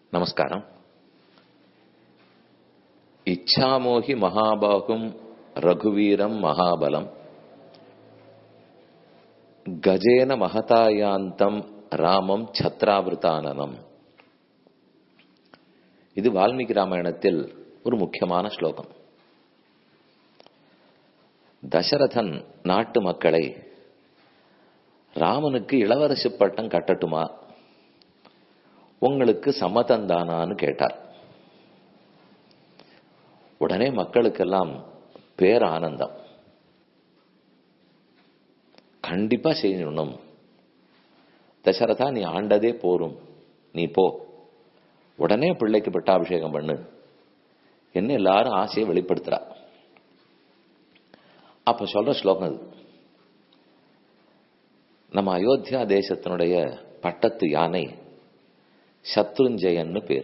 நமஸ்காரம் இச்சாமோகி மகாபாகும் ரகுவீரம் மகாபலம் கஜேன மகதாயாந்தம் ராமம் சத்ராவிருத்தானனம் இது வால்மீகி ராமாயணத்தில் ஒரு முக்கியமான ஸ்லோகம் தசரதன் நாட்டு மக்களை ராமனுக்கு இளவரசு பட்டம் கட்டட்டுமா உங்களுக்கு சம்மதந்தானான்னு கேட்டார் உடனே மக்களுக்கெல்லாம் பேர் ஆனந்தம் கண்டிப்பா செய்யணும் தசரதா நீ ஆண்டதே போரும் நீ போ உடனே பிள்ளைக்கு பட்டாபிஷேகம் பண்ணு என்ன எல்லாரும் ஆசையை வெளிப்படுத்துறா அப்ப சொல்ற ஸ்லோகம் அது நம்ம அயோத்தியா தேசத்தினுடைய பட்டத்து யானை சத்ருஞ்சயன்னு பேர்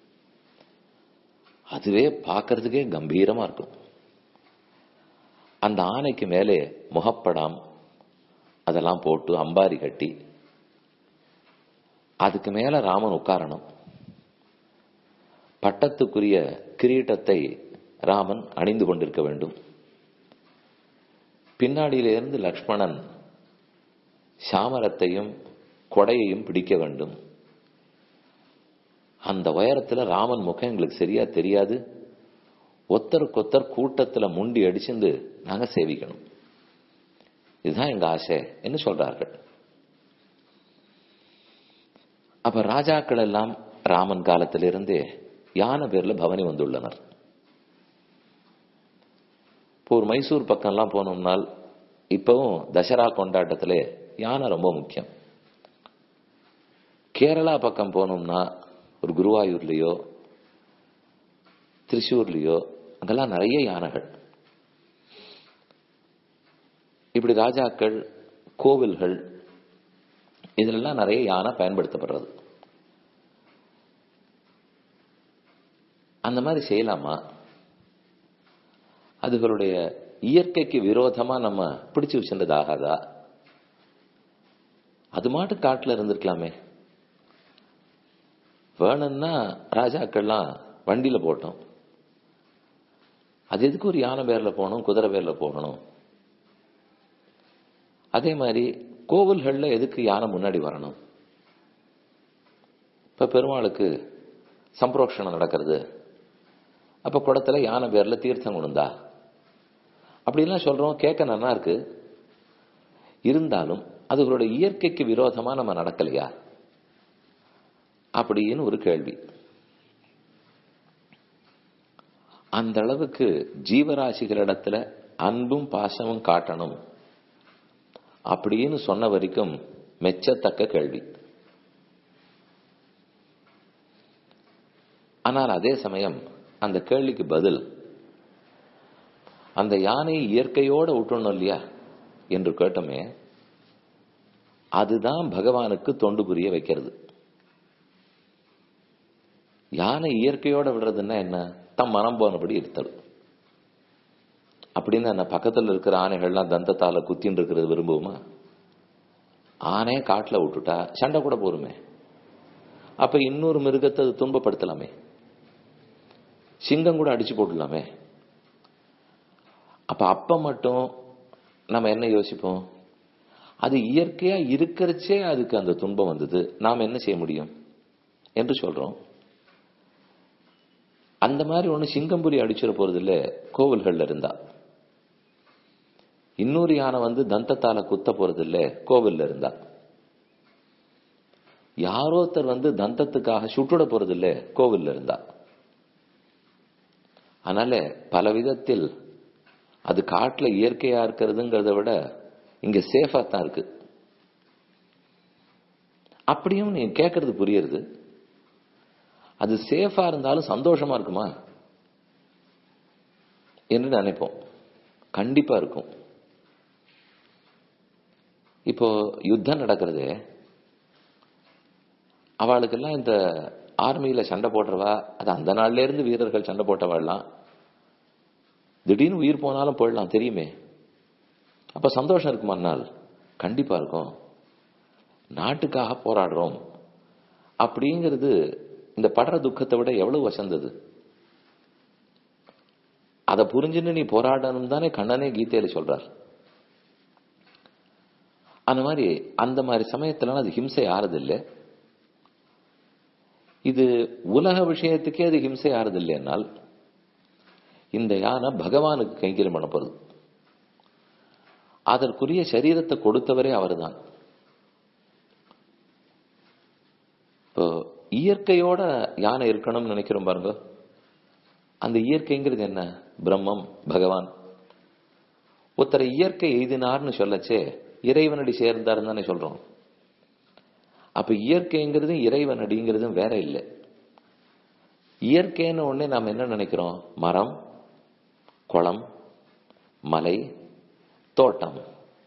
அதுவே பார்க்கறதுக்கே கம்பீரமா இருக்கும் அந்த ஆணைக்கு மேலே முகப்படாம் அதெல்லாம் போட்டு அம்பாரி கட்டி அதுக்கு மேல ராமன் உட்காரணும் பட்டத்துக்குரிய கிரீட்டத்தை ராமன் அணிந்து கொண்டிருக்க வேண்டும் பின்னாடியிலிருந்து லக்ஷ்மணன் சாமரத்தையும் கொடையையும் பிடிக்க வேண்டும் அந்த உயரத்துல ராமன் முகம் எங்களுக்கு சரியா தெரியாது ஒத்தருக்கொத்தர் கூட்டத்துல முண்டி அடிச்சுந்து நாங்க சேவிக்கணும் இதுதான் எங்க ஆசை என்று சொல்றார்கள் அப்ப ராஜாக்கள் எல்லாம் ராமன் காலத்திலிருந்தே யானை பேர்ல பவனி வந்துள்ளனர் இப்போ ஒரு மைசூர் பக்கம்லாம் போனோம்னால் இப்பவும் தசரா கொண்டாட்டத்துல யானை ரொம்ப முக்கியம் கேரளா பக்கம் போனோம்னா ஒரு குருவாயூர்லயோ திரிசூர்லயோ அங்கெல்லாம் நிறைய யானைகள் இப்படி ராஜாக்கள் கோவில்கள் இதுலெல்லாம் நிறைய யானை பயன்படுத்தப்படுறது அந்த மாதிரி செய்யலாமா அதுகளுடைய இயற்கைக்கு விரோதமா நம்ம பிடிச்சு வச்சிருந்தது ஆகாதா அது மாட்டு காட்டுல இருந்திருக்கலாமே வேணும்னா ராஜாக்கள்லாம் வண்டியில போட்டோம் அது எதுக்கு ஒரு யானை பேர்ல போகணும் குதிரை பேர்ல போகணும் அதே மாதிரி கோவில்கள்ல எதுக்கு யானை முன்னாடி வரணும் இப்ப பெருமாளுக்கு சம்பரோஷணம் நடக்கிறது அப்ப குடத்துல யானை பேர்ல தீர்த்தம் கொண்டுந்தா அப்படிலாம் சொல்றோம் கேட்க நல்லா இருக்கு இருந்தாலும் அதுகளோட இயற்கைக்கு விரோதமா நம்ம நடக்கலையா அப்படின்னு ஒரு கேள்வி அந்த அளவுக்கு ஜீவராசிகளிடத்துல அன்பும் பாசமும் காட்டணும் அப்படின்னு சொன்ன வரைக்கும் மெச்சத்தக்க கேள்வி ஆனால் அதே சமயம் அந்த கேள்விக்கு பதில் அந்த யானையை இயற்கையோட விட்டுணும் இல்லையா என்று கேட்டோமே அதுதான் பகவானுக்கு தொண்டு புரிய வைக்கிறது யானை இயற்கையோட விடுறதுன்னா என்ன தம் மனம் போனபடி இருத்தல் அப்படின்னு என்ன பக்கத்தில் இருக்கிற ஆனைகள்லாம் தந்தத்தால குத்தின்னு இருக்கிறது விரும்புவோமா ஆனையை காட்டில் விட்டுட்டா சண்டை கூட போருமே அப்ப இன்னொரு மிருகத்தை அது துன்பப்படுத்தலாமே சிங்கம் கூட அடிச்சு போட்டுடலாமே அப்ப அப்ப மட்டும் நம்ம என்ன யோசிப்போம் அது இயற்கையா இருக்கிறச்சே அதுக்கு அந்த துன்பம் வந்தது நாம் என்ன செய்ய முடியும் என்று சொல்றோம் அந்த மாதிரி ஒண்ணு சிங்கம்புரி அடிச்சிட போறது இல்ல கோவில்கள்ல இருந்தா இன்னொரு யானை வந்து தந்தத்தால குத்த போறது இல்ல கோவில்ல இருந்தா யாரோத்தர் வந்து தந்தத்துக்காக சுட்டுட போறது இல்ல கோவில்ல இருந்தா அதனால பல விதத்தில் அது காட்டுல இயற்கையா இருக்கிறதுங்கிறத விட இங்க சேஃபா தான் இருக்கு அப்படியும் நீ கேட்கறது புரியுறது அது சேஃபா இருந்தாலும் சந்தோஷமா இருக்குமா என்று நினைப்போம் கண்டிப்பா இருக்கும் இப்போ யுத்தம் நடக்கிறது அவளுக்கெல்லாம் இந்த ஆர்மியில சண்டை போடுறவா அது அந்த நாள்ல இருந்து வீரர்கள் சண்டை போட்டவாள்லாம் திடீர்னு உயிர் போனாலும் போயிடலாம் தெரியுமே அப்ப சந்தோஷம் இருக்குமானால் கண்டிப்பா இருக்கும் நாட்டுக்காக போராடுறோம் அப்படிங்கிறது இந்த படுற துக்கத்தை விட எவ்வளவு வசந்தது அதை புரிஞ்சுன்னு நீ போராடணும் தானே கண்ணனே கீதையில சொல்றார் அந்த மாதிரி அந்த மாதிரி சமயத்துல அது ஹிம்சை ஆறதில்லை இது உலக விஷயத்துக்கே அது ஹிம்சை ஆறுதில்லை என்னால் இந்த யானை பகவானுக்கு கைங்கரியம் பண்ண போறது அதற்குரிய சரீரத்தை கொடுத்தவரே அவர்தான் இப்போ இயற்கையோட யானை இருக்கணும்னு நினைக்கிறோம் பாருங்க அந்த இயற்கைங்கிறது என்ன பிரம்மம் பகவான் ஒருத்தரை இயற்கை எய்தினார்னு சொல்லச்சே இறைவனடி சேர்ந்தாருன்னு தானே சொல்றோம் அப்ப இயற்கைங்கிறதும் இறைவனடிங்கிறதும் வேற இல்லை இயற்கைன்னு உடனே நாம் என்ன நினைக்கிறோம் மரம் குளம் மலை தோட்டம்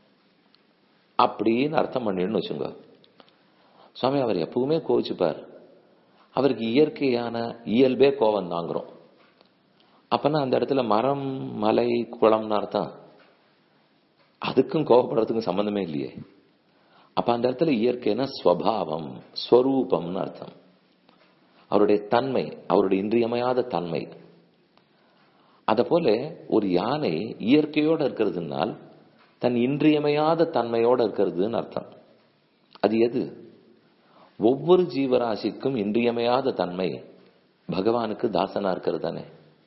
அப்படின்னு அர்த்தம் பண்ணிடணும் வச்சுங்க சுவாமி அவர் எப்பவுமே கோவிச்சுப்பார் அவருக்கு இயற்கையான இயல்பே கோவம் தாங்கிறோம் அப்பனா அந்த இடத்துல மரம் மலை குளம்னு அர்த்தம் அதுக்கும் கோவப்படுறதுக்கும் சம்பந்தமே இல்லையே அப்ப அந்த இடத்துல இயற்கைனா ஸ்வபாவம் ஸ்வரூபம்னு அர்த்தம் அவருடைய தன்மை அவருடைய இன்றியமையாத தன்மை அத போல ஒரு யானை இயற்கையோட இருக்கிறதுனால் தன் இன்றியமையாத தன்மையோட இருக்கிறதுன்னு அர்த்தம் அது எது ஒவ்வொரு ஜீவராசிக்கும் இன்றியமையாத தன்மை பகவானுக்கு தாசனா இருக்கிறது தானே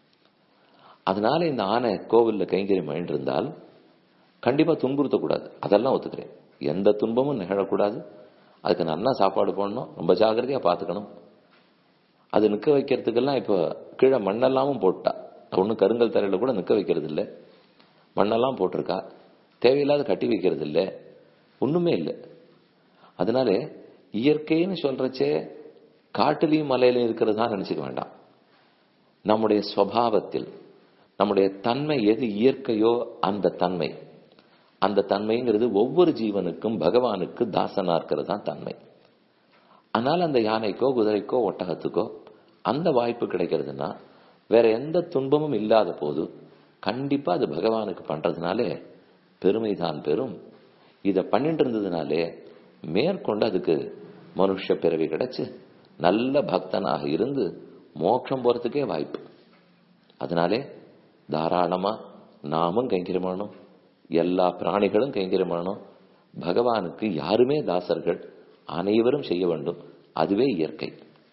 அதனால இந்த ஆனை கோவில்ல கைங்கரியம் இருந்தால் கண்டிப்பா துன்புறுத்தக்கூடாது அதெல்லாம் ஒத்துக்கிறேன் எந்த துன்பமும் நிகழக்கூடாது அதுக்கு நல்லா சாப்பாடு போடணும் ரொம்ப ஜாகிரதையா பார்த்துக்கணும் அது நிற்க வைக்கிறதுக்கெல்லாம் இப்போ கீழே மண்ணெல்லாமும் போட்டா ஒன்றும் கருங்கல் தரையில கூட நிற்க வைக்கிறது இல்லை மண்ணெல்லாம் போட்டிருக்கா தேவையில்லாத கட்டி வைக்கிறது இல்லை ஒண்ணுமே இல்லை அதனால இயற்கைன்னு சொல்றச்சே காட்டுலையும் மலையிலையும் இருக்கிறது தான் நினைச்சுக்க வேண்டாம் நம்முடைய சுவாவத்தில் நம்முடைய தன்மை எது இயற்கையோ அந்த தன்மை அந்த தன்மைங்கிறது ஒவ்வொரு ஜீவனுக்கும் பகவானுக்கு தாசனா இருக்கிறது தான் தன்மை ஆனால் அந்த யானைக்கோ குதிரைக்கோ ஒட்டகத்துக்கோ அந்த வாய்ப்பு கிடைக்கிறதுனா வேற எந்த துன்பமும் இல்லாத போது கண்டிப்பா அது பகவானுக்கு பண்றதுனாலே பெருமைதான் பெரும் இதை பண்ணிட்டு இருந்ததுனாலே மேற்கொண்டு அதுக்கு மனுஷ பிறவி கிடைச்சு நல்ல பக்தனாக இருந்து மோட்சம் போறதுக்கே வாய்ப்பு அதனாலே தாராளமா நாமும் கைங்கரியம் பண்ணணும் எல்லா பிராணிகளும் கைங்கரியம் பண்ணணும் பகவானுக்கு யாருமே தாசர்கள் அனைவரும் செய்ய வேண்டும் அதுவே இயற்கை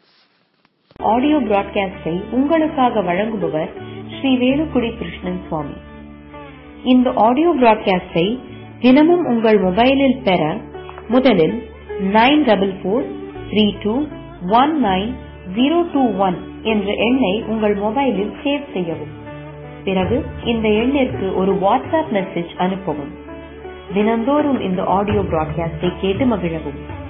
ஆடியோ பிராட்காஸ்டை உங்களுக்காக வழங்குபவர் ஸ்ரீ வேலுக்குடி கிருஷ்ணன் சுவாமி இந்த ஆடியோ பிராட்காஸ்டை தினமும் உங்கள் மொபைலில் பெற முதலில் nine double four three two one nine zero two one என்ற எண்ணை உங்கள் மொபைலில் சேவ் செய்யவும் பிறகு இந்த எண்ணிற்கு ஒரு வாட்ஸ்அப் மெசேஜ் அனுப்பவும் தினந்தோறும் இந்த ஆடியோ பிராட்காஸ்டை கேட்டு மகிழவும்